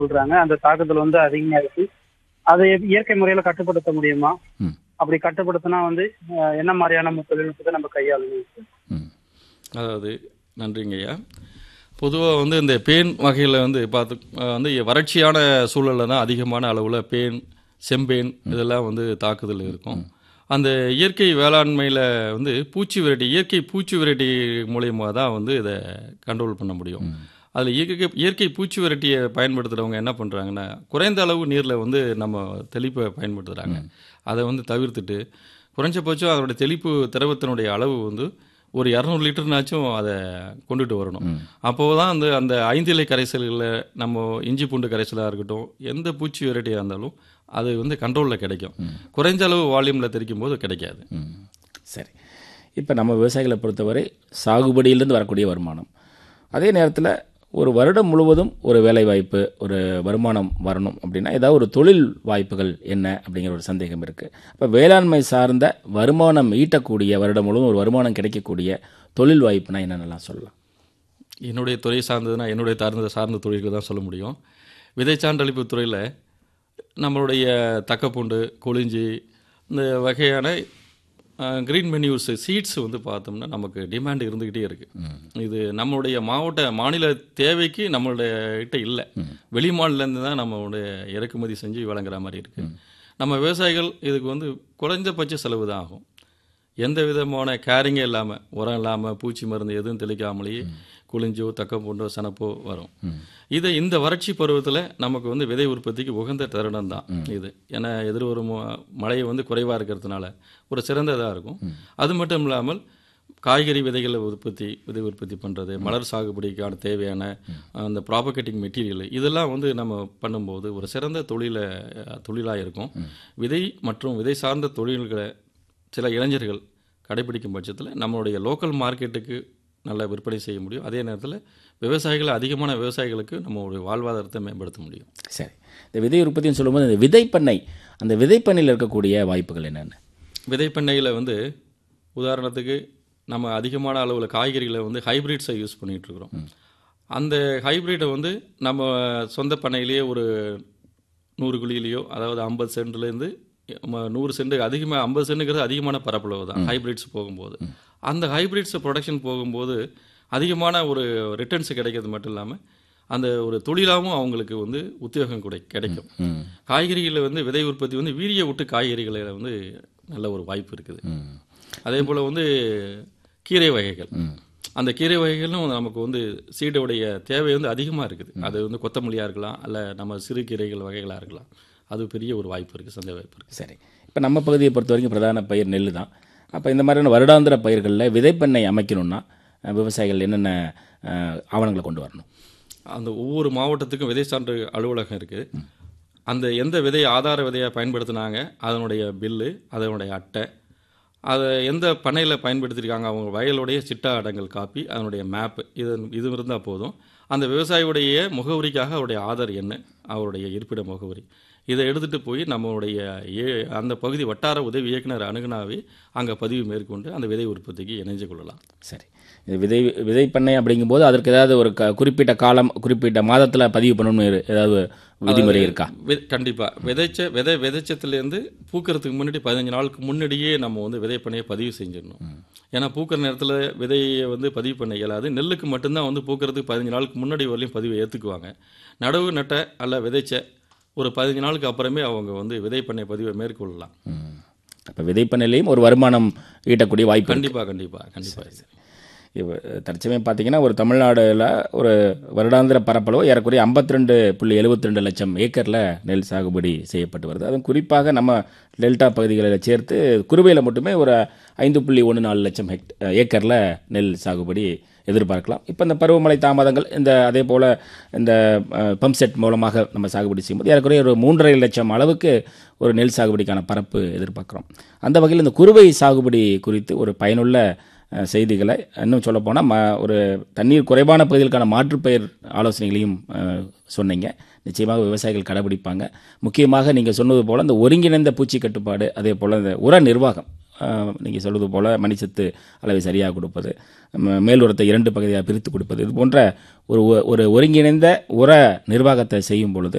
சொல்றாங்க அந்த தாக்குதல் வந்து அதிகமா இருக்கு அதை இயற்கை முறையில கட்டுப்படுத்த முடியுமா ம். அப்படி கட்டுப்படுத்தினா வந்து அஹ், என்ன மாதிரியான தொழில்நுட்பத்தை நம்ம கையாளணும் ம் அதாவது நன்றிங்க ஐயா பொதுவாக வந்து இந்த பேன் வகையில் வந்து பார்த்து அஹ் வந்து வறட்சியான சூழலில் தான் அதிகமான அளவில் பேன் செம்பேன் இதெல்லாம் வந்து தாக்குதல் இருக்கும் அந்த இயற்கை வேளாண்மையில் வந்து பூச்சி விரட்டி இயற்கை பூச்சி விரட்டி மூலயமா தான் வந்து இதை கண்ட்ரோல் பண்ண முடியும் அதில் இயற்கை இயற்கை பூச்சி விரட்டியை பயன்படுத்துகிறவங்க என்ன பண்ணுறாங்கன்னா குறைந்த அளவு நீரில் வந்து நம்ம தெளிப்பை பயன்படுத்துகிறாங்க அதை வந்து தவிர்த்துட்டு குறைஞ்சபட்சம் அதோட தெளிப்பு திரவத்தினுடைய அளவு வந்து ஒரு இரநூறு லிட்டர்னாச்சும் அதை கொண்டுட்டு வரணும் அப்போது தான் அந்த அந்த ஐந்திலை கரைசல்களில் நம்ம இஞ்சி பூண்டு கரைசலாக இருக்கட்டும் எந்த பூச்சி வெரைட்டியாக இருந்தாலும் அது வந்து கண்ட்ரோலில் கிடைக்கும் குறைஞ்ச அளவு வால்யூமில் தெரிக்கும் போது கிடைக்காது ம் சரி இப்போ நம்ம விவசாயிகளை பொறுத்தவரை சாகுபடியிலிருந்து வரக்கூடிய வருமானம் அதே நேரத்தில் ஒரு வருடம் முழுவதும் ஒரு வேலை வாய்ப்பு ஒரு வருமானம் வரணும் அப்படின்னா ஏதாவது ஒரு தொழில் வாய்ப்புகள் என்ன அப்படிங்கிற ஒரு சந்தேகம் இருக்குது அப்போ வேளாண்மை சார்ந்த வருமானம் ஈட்டக்கூடிய வருடம் முழுவதும் ஒரு வருமானம் கிடைக்கக்கூடிய தொழில் வாய்ப்புனா என்னென்னலாம் சொல்லலாம் என்னுடைய துறை சார்ந்ததுன்னா என்னுடைய சார்ந்த சார்ந்த தொழில்கள் தான் சொல்ல முடியும் விதை சான்றளிப்பு துறையில் நம்மளுடைய தக்கப்பூண்டு கொளிஞ்சி இந்த வகையான க்ரீன் மென்யூஸ் சீட்ஸ் வந்து பார்த்தோம்னா நமக்கு டிமாண்ட் இருந்துக்கிட்டே இருக்குது இது நம்மளுடைய மாவட்ட மாநில தேவைக்கு நம்மளுடைய கிட்ட இல்லை வெளி மாநிலேருந்து தான் நம்மளுடைய இறக்குமதி செஞ்சு வழங்குற மாதிரி இருக்குது நம்ம விவசாயிகள் இதுக்கு வந்து குறைஞ்சபட்ச செலவு தான் ஆகும் எந்த விதமான கேரிங்கே இல்லாமல் உரம் இல்லாமல் பூச்சி மருந்து எதுவும் தெளிக்காமலேயே குளிஞ்சோ தக்கப்பூண்டோ சனப்போ வரும் இதை இந்த வறட்சி பருவத்தில் நமக்கு வந்து விதை உற்பத்திக்கு உகந்த தருணம் தான் இது ஏன்னா எதிர்வரும் மழை வந்து குறைவாக இருக்கிறதுனால ஒரு சிறந்ததாக இருக்கும் அது மட்டும் இல்லாமல் காய்கறி விதைகளை உற்பத்தி விதை உற்பத்தி பண்ணுறது மலர் சாகுபடிக்கான தேவையான அந்த ப்ராபகேட்டிங் மெட்டீரியல் இதெல்லாம் வந்து நம்ம பண்ணும்போது ஒரு சிறந்த தொழிலை தொழிலாக இருக்கும் விதை மற்றும் விதை சார்ந்த தொழில்களை சில இளைஞர்கள் கடைபிடிக்கும் பட்சத்தில் நம்மளுடைய லோக்கல் மார்க்கெட்டுக்கு நல்ல விற்பனை செய்ய முடியும் அதே நேரத்தில் விவசாயிகள் அதிகமான விவசாயிகளுக்கு நம்மளுடைய வாழ்வாதாரத்தை மேம்படுத்த முடியும் சரி இந்த விதை உற்பத்தின்னு சொல்லும்போது இந்த விதைப்பண்ணை அந்த விதைப்பண்ணையில் இருக்கக்கூடிய வாய்ப்புகள் என்னென்ன விதைப்பண்ணையில் வந்து உதாரணத்துக்கு நம்ம அதிகமான அளவில் காய்கறிகளை வந்து ஹைப்ரிட்ஸை யூஸ் பண்ணிகிட்டு இருக்கிறோம் அந்த ஹைப்ரிட்டை வந்து நம்ம சொந்த பண்ணையிலேயே ஒரு நூறு குழியிலையோ அதாவது ஐம்பது சென்ட்லேருந்து நூறு சென்ட் அதிகமாக ஐம்பது சென்ட்டுங்கிறது அதிகமான பரப்பளவு தான் ஹைப்ரிட்ஸ் போகும்போது அந்த ஹைப்ரிட்ஸ் ப்ரொடக்ஷன் போகும்போது அதிகமான ஒரு ரிட்டர்ன்ஸ் கிடைக்கிறது மட்டும் இல்லாமல் அந்த ஒரு தொழிலாகவும் அவங்களுக்கு வந்து உத்தியோகம் கூட கிடைக்கும் காய்கறிகளில் வந்து விதை உற்பத்தி வந்து வீரிய விட்டு காய்கறிகளில் வந்து நல்ல ஒரு வாய்ப்பு இருக்குது அதே போல் வந்து கீரை வகைகள் அந்த கீரை வகைகளும் நமக்கு வந்து சீடோடைய தேவை வந்து அதிகமாக இருக்குது அது வந்து கொத்தமல்லியாக இருக்கலாம் அல்ல நம்ம சிறு கீரைகள் வகைகளாக இருக்கலாம் அது பெரிய ஒரு வாய்ப்பு இருக்குது சந்தை வாய்ப்பு இருக்குது சரி இப்போ நம்ம பகுதியை பொறுத்த வரைக்கும் பிரதான பயிர் நெல் தான் அப்போ இந்த மாதிரியான வருடாந்திர பயிர்களில் விதைப்பண்ணை அமைக்கணும்னா அஹ், விவசாயிகள் என்னென்ன அஹ், ஆவணங்களை கொண்டு வரணும் அந்த ஒவ்வொரு மாவட்டத்துக்கும் விதை சான்று அலுவலகம் இருக்குது அந்த எந்த விதை ஆதார விதையாக பயன்படுத்தினாங்க அதனுடைய பில்லு அதனுடைய அட்டை அதை எந்த பண்ணையில் பயன்படுத்தியிருக்காங்க அவங்க வயலுடைய சிட்டா அடங்கல் காப்பி அதனுடைய மேப்பு இது இது இருந்தால் போதும் அந்த விவசாயியுடைய முகவரிக்காக அவருடைய ஆதார் எண் அவருடைய இருப்பிட முகவரி இதை எடுத்துகிட்டு போய் நம்மளுடைய ஏ அந்த பகுதி வட்டார உதவி இயக்குனர் அணுகுனாவே அங்கே பதிவு மேற்கொண்டு அந்த விதை உற்பத்திக்கு இணைஞ்சு கொள்ளலாம் சரி இது விதை விதைப்பண்ணை அப்படிங்கும்போது அதற்கு ஏதாவது ஒரு க குறிப்பிட்ட காலம் குறிப்பிட்ட மாதத்தில் பதிவு பண்ணணும்னு இரு- ஏதாவது விதிமுறை இருக்கா வி- கண்டிப்பா விதைச்ச விதை விதைச்சத்துலேருந்து பூக்கிறதுக்கு முன்னாடி பதினஞ்சு நாளுக்கு முன்னாடியே நம்ம வந்து விதைப்பண்ணையை பதிவு செஞ்சிடணும் ஏன்னா பூக்கிற நேரத்தில் விதையை வந்து பதிவு பண்ண இயலாது நெல்லுக்கு மட்டும்தான் வந்து பூக்கிறதுக்கு பதினஞ்சு நாளுக்கு முன்னாடி வரலையும் பதிவை ஏற்றுக்குவாங்க நடவு நட்ட அல்ல விதைச்ச ஒரு பதினஞ்சு நாளுக்கு அப்புறமே அவங்க வந்து விதைப்பண்ணை பதிவை மேற்கொள்ளலாம் அப்போ விதைப்பண்ணையிலையும் ஒரு வருமானம் ஈட்டக்கூடிய வாய்ப்பு இருக்கு. கண்டிப்பா கண்டிப்பா கண்டிப்பா இப்போ தற்சமயம் பார்த்தீங்கன்னா ஒரு தமிழ்நாடுல ஒரு வருடாந்திர பரப்பளவு ஏறக்குறைய 52.72 புள்ளி எழுபத்தி ரெண்டு லட்சம் ஏக்கரில் நெல் சாகுபடி செய்யப்பட்டு வருது அதுவும் குறிப்பாக நம்ம டெல்டா பகுதிகளில் சேர்த்து குறுவையில் மட்டுமே ஒரு ஐந்து புள்ளி ஒன்று நாலு லட்சம் ஹெக்ட் ஏக்கரில் நெல் சாகுபடி எதிர்பார்க்கலாம் இப்போ இந்த பருவமழை தாமதங்கள் இந்த அதே போல் இந்த பம்ப் செட் மூலமாக நம்ம சாகுபடி செய்யும்போது ஏறக்குறைய ஒரு மூன்றரை லட்சம் அளவுக்கு ஒரு நெல் சாகுபடிக்கான பரப்பு எதிர்பார்க்குறோம் அந்த வகையில் இந்த குறுவை சாகுபடி குறித்து ஒரு பயனுள்ள அஹ், செய்திகளை இன்னும் சொல்லப்போனால் ம ஒரு தண்ணீர் குறைவான பகுதிகளுக்கான மாற்றுப்பயிர் ஆலோசனைகளையும் அஹ், சொன்னீங்க நிச்சயமாக விவசாயிகள் கடைபிடிப்பாங்க முக்கியமாக நீங்கள் சொன்னது போல் இந்த ஒருங்கிணைந்த பூச்சி கட்டுப்பாடு அதே போல் இந்த உர நிர்வாகம் நீங்கள் சொல்வது போல் மணிச்சத்து அளவை சரியாக கொடுப்பது ம- மேல் உரத்தை இரண்டு பகுதியாக பிரித்து கொடுப்பது இது போன்ற ஒரு ஒ- ஒரு ஒருங்கிணைந்த உர நிர்வாகத்தை செய்யும் பொழுது